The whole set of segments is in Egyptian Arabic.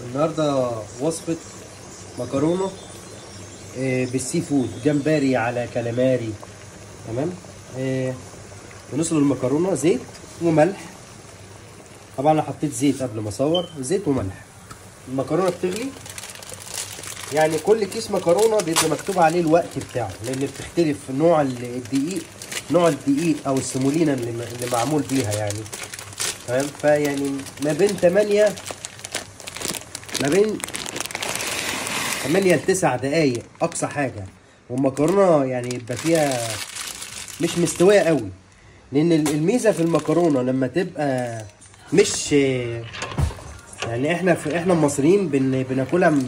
النهارده وصفة مكرونة آه، بالسي فود جمبري على كالاماري تمام آه، بنسلق المكرونة زيت وملح طبعا انا حطيت زيت قبل ما اصور زيت وملح المكرونة بتغلي يعني كل كيس مكرونة بيبقى مكتوب عليه الوقت بتاعه لان بتختلف نوع الدقيق نوع الدقيق او السمولينا اللي اللي معمول بيها يعني تمام فيعني ما بين 8 ما بين 8 ل 9 دقايق اقصى حاجه والمكرونه يعني يبقى فيها مش مستويه قوي لان الميزه في المكرونه لما تبقى مش يعني احنا في احنا المصريين بن بناكلها م-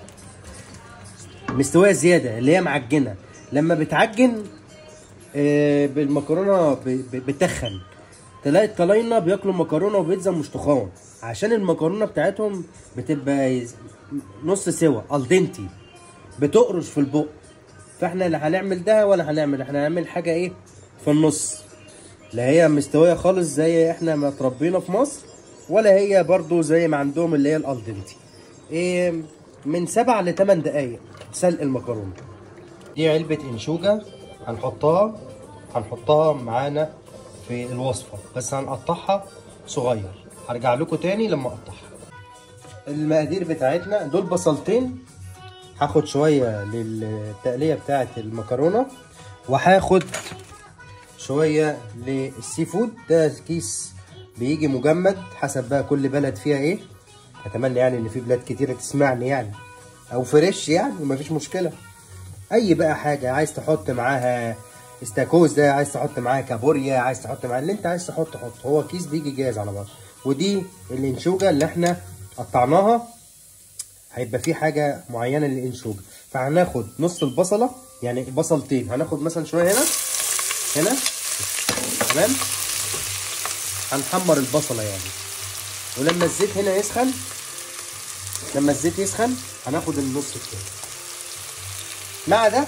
مستويه زياده اللي هي معجنه لما بتعجن آه، بالمكرونه ب- ب- بتخن تلاقي الطلاينه بياكلوا مكرونه وبيتزا مش تخان عشان المكرونه بتاعتهم بتبقى يز- نص سوا الدنتي بتقرش في البق فاحنا لا هنعمل ده ولا هنعمل احنا هنعمل حاجه ايه في النص لا هي مستويه خالص زي احنا ما اتربينا في مصر ولا هي برضو زي ما عندهم اللي هي الالدنتي ايه من سبع لثمان دقايق سلق المكرونه دي علبه انشوجه هنحطها هنحطها معانا في الوصفه بس هنقطعها صغير هرجع لكم تاني لما اقطعها المقادير بتاعتنا دول بصلتين هاخد شويه للتقليه بتاعه المكرونه وهاخد شويه للسي فود ده كيس بيجي مجمد حسب بقى كل بلد فيها ايه اتمنى يعني ان في بلاد كتيره تسمعني يعني او فريش يعني مفيش مشكله اي بقى حاجه عايز تحط معاها استاكوزا عايز تحط معاها كابوريا عايز تحط معاها اللي انت عايز تحط حط هو كيس بيجي جاهز على بعض ودي الانشوجه اللي احنا قطعناها هيبقى في حاجه معينه للانشوجه فهناخد نص البصله يعني بصلتين هناخد مثلا شويه هنا هنا تمام هنحمر البصله يعني ولما الزيت هنا يسخن لما الزيت يسخن هناخد النص التاني مع ده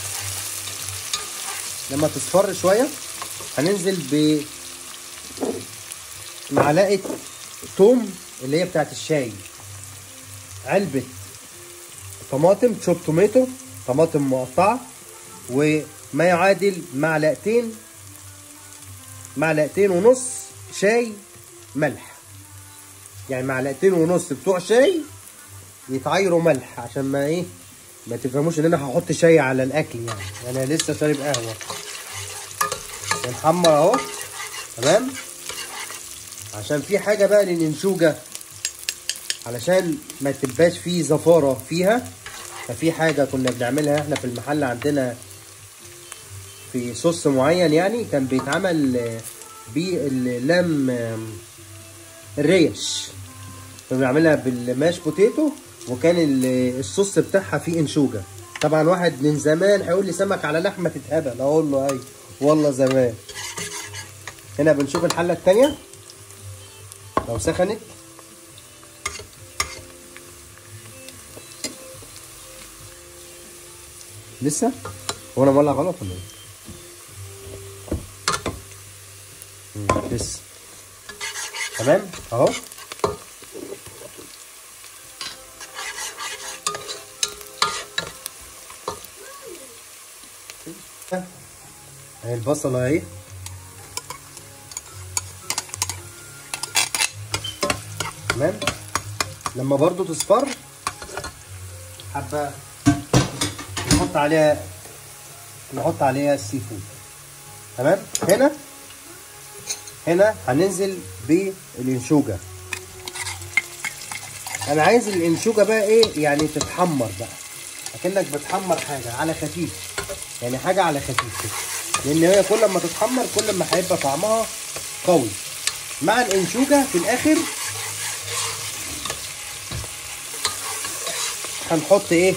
لما تصفر شويه هننزل ب معلقه توم اللي هي بتاعت الشاي علبه طماطم تشوب توميتو طماطم مقطعه وما يعادل معلقتين معلقتين ونص شاي ملح يعني معلقتين ونص بتوع شاي يتعايروا ملح عشان ما ايه ما تفهموش ان انا هحط شاي على الاكل يعني انا لسه شارب قهوه نحمر اهو تمام عشان في حاجه بقى للانشوجه علشان ما تبقاش فيه زفاره فيها ففي حاجه كنا بنعملها احنا في المحل عندنا في صوص معين يعني كان بيتعمل آه، باللام آم، الريش كنا بنعملها بالماش بوتيتو وكان ال- الصوص بتاعها فيه انشوجه طبعا واحد من زمان هيقول لي سمك على لحمه تتهبل اقول له اي والله زمان هنا بنشوف الحله التانية لو سخنت لسه هو انا مولع غلط ولا ايه مم، لسه تمام اهو اهي البصلة اهي تمام لما برضو تصفر حبة نحط عليها نحط عليها السي فود تمام هنا هنا هننزل بالانشوجة انا عايز الانشوجة بقى ايه يعني تتحمر بقى اكنك بتحمر حاجة على خفيف يعني حاجة على خفيف كده لان هي كل ما تتحمر كل ما هيبقى طعمها قوي مع الانشوجة في الاخر هنحط ايه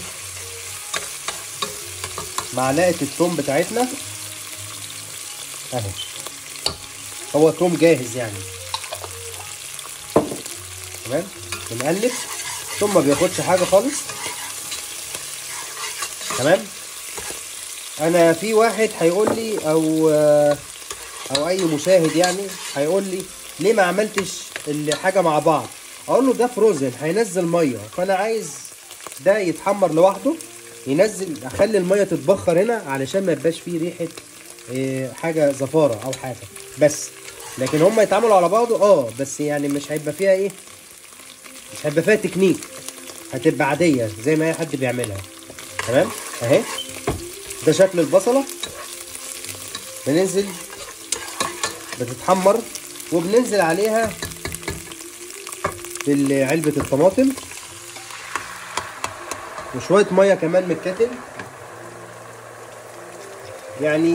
معلقة التوم بتاعتنا اهي هو توم جاهز يعني تمام بنقلب ثم ما بياخدش حاجة خالص تمام انا في واحد هيقول لي او او اي مشاهد يعني هيقول لي ليه ما عملتش الحاجه مع بعض اقول له ده فروزن هينزل ميه فانا عايز ده يتحمر لوحده ينزل اخلي الميه تتبخر هنا علشان ما يبقاش فيه ريحه إيه حاجه زفاره او حاجه بس لكن هم يتعاملوا على بعضه اه بس يعني مش هيبقى فيها ايه مش هيبقى فيها تكنيك هتبقى عاديه زي ما اي حد بيعملها تمام اهي ده شكل البصله بننزل بتتحمر وبننزل عليها بعلبة الطماطم وشوية مية كمان من الكتل يعني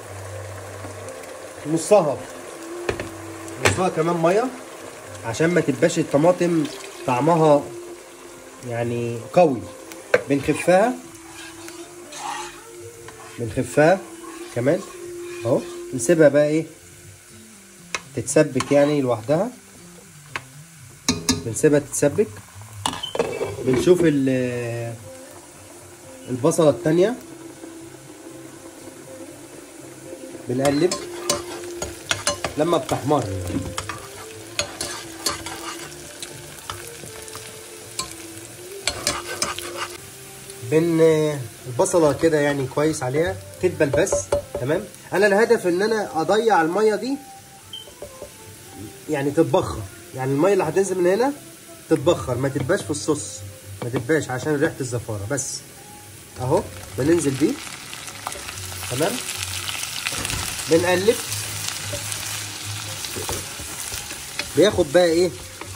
نصها نصها كمان مية عشان ما تبقاش الطماطم طعمها يعني قوي بنخفها بنخفها كمان اهو نسيبها بقى ايه تتسبك يعني لوحدها بنسيبها تتسبك بنشوف البصلة التانية بنقلب لما بتحمر يعني. بن البصلة كده يعني كويس عليها تدبل بس تمام انا الهدف ان انا اضيع المية دي يعني تتبخر يعني الميه اللي هتنزل من هنا تتبخر ما تبقاش في الصوص ما تبقاش عشان ريحه الزفاره بس اهو بننزل بيه تمام بنقلب بياخد بقى ايه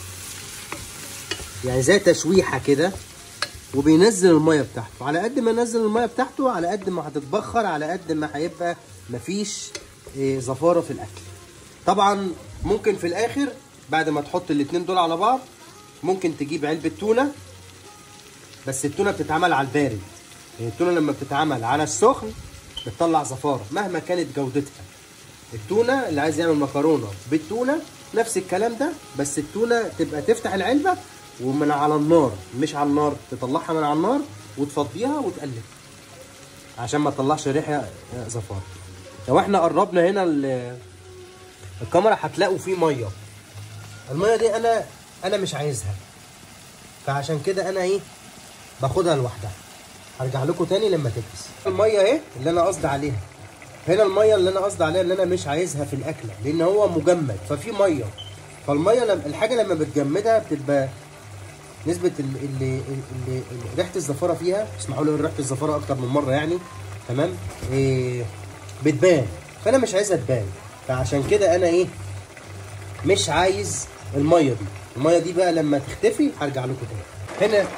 يعني زي تشويحه كده وبينزل الميه بتاعته على قد ما ينزل الميه بتاعته على قد ما هتتبخر على قد ما هيبقى مفيش إيه زفاره في الاكل طبعا ممكن في الاخر بعد ما تحط الاتنين دول على بعض ممكن تجيب علبة تونة بس التونة بتتعمل على البارد يعني التونة لما بتتعمل على السخن بتطلع زفارة مهما كانت جودتها التونة اللي عايز يعمل مكرونة بالتونة نفس الكلام ده بس التونة تبقى تفتح العلبة ومن على النار مش على النار تطلعها من على النار وتفضيها وتقلب عشان ما تطلعش ريحة زفارة لو احنا قربنا هنا الكاميرا هتلاقوا فيه ميه الميه دي انا انا مش عايزها فعشان كده انا ايه باخدها لوحدها هرجع لكم تاني لما تكبس الميه اهي اللي انا قصدي عليها هنا الميه اللي انا قصدي عليها اللي انا مش عايزها في الاكله لان هو مجمد ففي ميه فالميه لما الحاجه لما بتجمدها بتبقى نسبه اللي, اللي, اللي, اللي ريحه الزفاره فيها اسمحوا لي ريحه الزفاره اكتر من مره يعني تمام إيه بتبان فانا مش عايزها تبان فعشان كده انا ايه مش عايز الميه دي الميه دي بقى لما تختفي هرجع لكم تاني هنا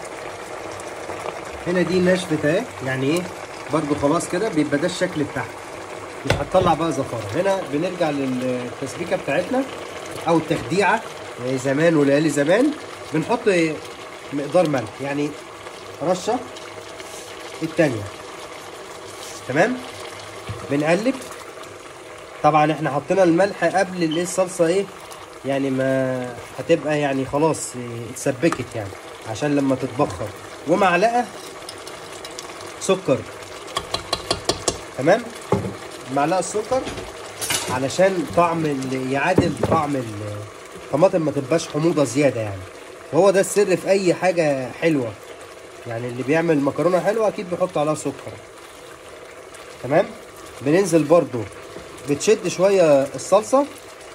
هنا دي نشفت اهي يعني ايه برضو خلاص كده بيبقى ده الشكل بتاعها مش هتطلع بقى زفاره هنا بنرجع للتسبيكه بتاعتنا او التخديعه زمان وليالي زمان بنحط مقدار ملح يعني رشه التانية تمام بنقلب طبعا احنا حطينا الملح قبل الايه الصلصه ايه يعني ما هتبقى يعني خلاص اتسبكت يعني عشان لما تتبخر ومعلقه سكر تمام معلقه السكر علشان طعم يعادل طعم الطماطم ما تبقاش حموضه زياده يعني وهو ده السر في اي حاجه حلوه يعني اللي بيعمل مكرونه حلوه اكيد بيحط عليها سكر تمام بننزل برضو بتشد شويه الصلصه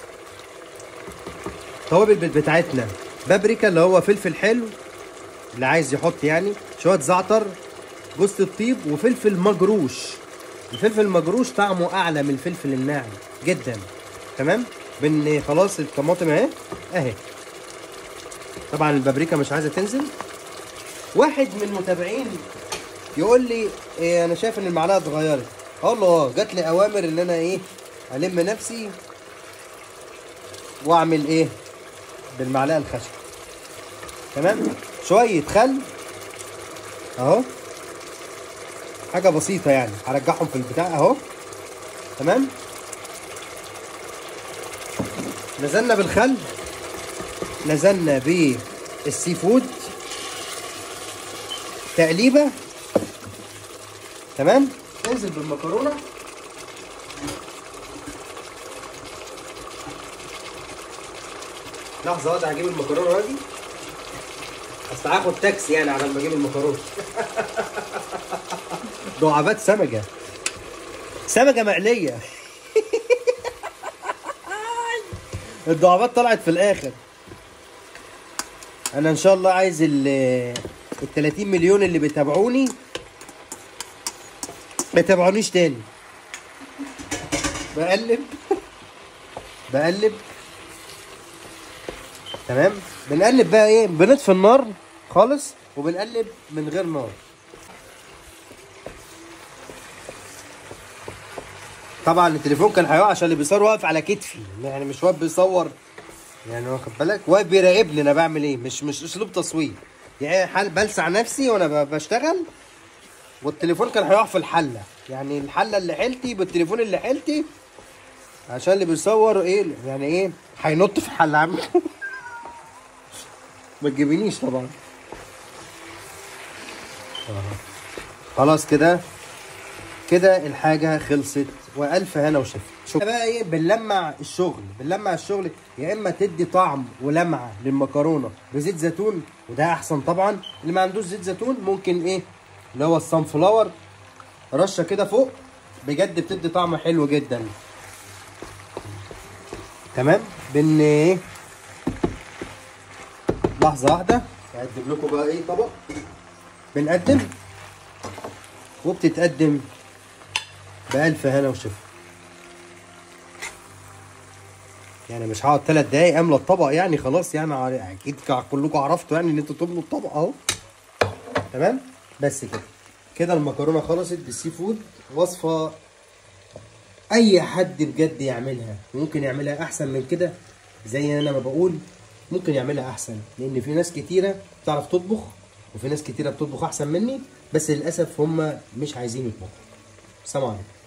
التوابل بتاعتنا بابريكا اللي هو فلفل حلو اللي عايز يحط يعني شويه زعتر جوز الطيب وفلفل مجروش الفلفل المجروش طعمه اعلى من الفلفل الناعم جدا تمام بن خلاص الطماطم اهي اهي طبعا البابريكا مش عايزه تنزل واحد من المتابعين يقول لي إيه انا شايف ان المعلقه اتغيرت اقول له اه جات لي اوامر ان انا ايه الم نفسي واعمل ايه بالمعلقه الخشب تمام شويه خل اهو حاجه بسيطه يعني هرجعهم في البتاع اهو تمام نزلنا بالخل نزلنا بالسي فود تقليبه تمام ننزل بالمكرونه لحظه واحده هجيب المكرونه واجي اصل هاخد تاكسي يعني على ما اجيب المكرونه دعابات سمكه سمكه مقليه الدعابات طلعت في الاخر انا ان شاء الله عايز ال ال 30 مليون اللي بيتابعوني ما يتابعونيش تاني بقلب بقلب تمام بنقلب بقى ايه بنطفي النار خالص وبنقلب من غير نار طبعا التليفون كان هيقع عشان اللي بيصور واقف على كتفي يعني مش واقف بيصور يعني واخد بالك واقف بيراقبني انا بعمل ايه مش مش اسلوب تصوير يعني حال بلسع نفسي وانا ب- بشتغل والتليفون كان هيقع في الحله يعني الحله اللي حيلتي بالتليفون اللي حيلتي عشان اللي بيصور ايه يعني ايه هينط في الحله عم ما تجيبينيش طبعا آه. خلاص كده كده الحاجة خلصت وألف هنا وشفا شوف بقى ايه بنلمع الشغل بنلمع الشغل يا إما تدي طعم ولمعة للمكرونة بزيت زيتون وده أحسن طبعا اللي ما عندوش زيت زيتون ممكن ايه اللي هو الصن فلاور رشة كده فوق بجد بتدي طعم حلو جدا تمام بن ايه لحظة واحدة هقدم لكم بقى ايه طبق بنقدم وبتتقدم بألف هنا وشفا يعني مش هقعد ثلاث دقايق املى الطبق يعني خلاص يعني ع- اكيد كا- كلكم عرفتوا يعني ان انتوا تملوا الطبق اهو تمام بس كده كده المكرونه خلصت بالسي فود وصفه اي حد بجد يعملها ممكن يعملها احسن من كده زي انا ما بقول ممكن يعملها احسن لان في ناس كتيره بتعرف تطبخ وفي ناس كتيره بتطبخ احسن مني بس للاسف هم مش عايزين يطبخوا سلام عليكم